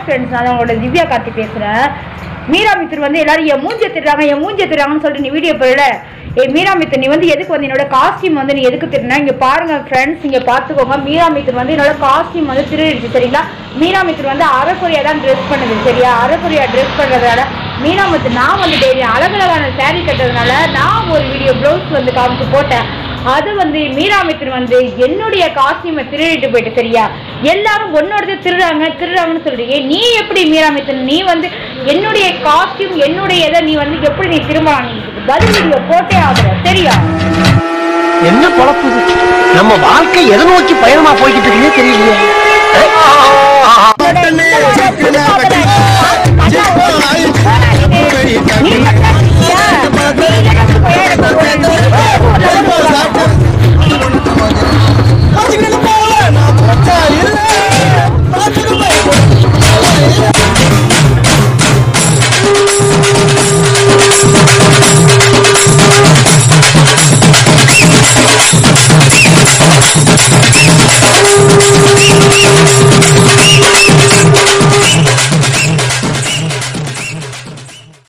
Friends நான் உங்களோட திவ்யா கார்த்தி பேசுகிறேன் மீரா மித்ர் வந்து எல்லாரும் என் மூஞ்ச திருறாங்க என் மூஞ்ச திருறாங்கன்னு சொல்லிட்டு நீ வீடியோ போடல ஏ மீரா மித்ர் நீ வந்து எதுக்கு வந்து என்னோட காஸ்டியூம் வந்து நீ எதுக்கு திருனா இங்க பாருங்க ஃப்ரெண்ட்ஸ் இங்க பார்த்துக்கோங்க மீரா மித்ர் வந்து என்னோட காஸ்டியூம் வந்து திருடிடுச்சு சரிங்களா மீரா மித்ர் வந்து அரைக்குறையா தான் ட்ரெஸ் பண்ணுது சரியா அரைக்குறையா ட்ரெஸ் பண்றதால மீரா மித்ர் நான் வந்து டெய்லி அழகழகான saree கட்டுறதுனால நான் ஒரு வீடியோ ப்ளவுஸ் வந்து காமிச்சு போட்டேன் அது வந்து மீரா மித்ர் வந்து என்னுடைய காஸ்டியூமை திருடிட்டு போயிட்டு சரியா எல்லாரும் உன்னோடது திருடுறாங்க திருடுறாங்கன்னு சொல்றீங்க நீ எப்படி மீரா மித்ர் நீ வந்து என்னுடைய காஸ்டியூம் என்னுடைய இதை நீ வந்து எப்படி நீ திரும்பலாம் நீ இதுக்கு பதில் வீடியோ போட்டே ஆகுற சரியா என்ன பொழப்பு இது? நம்ம வாழ்க்கை எதை நோக்கி பயணமா போய்கிட்டு இருக்குன்னே தெரியலையே உன்னோட இந்த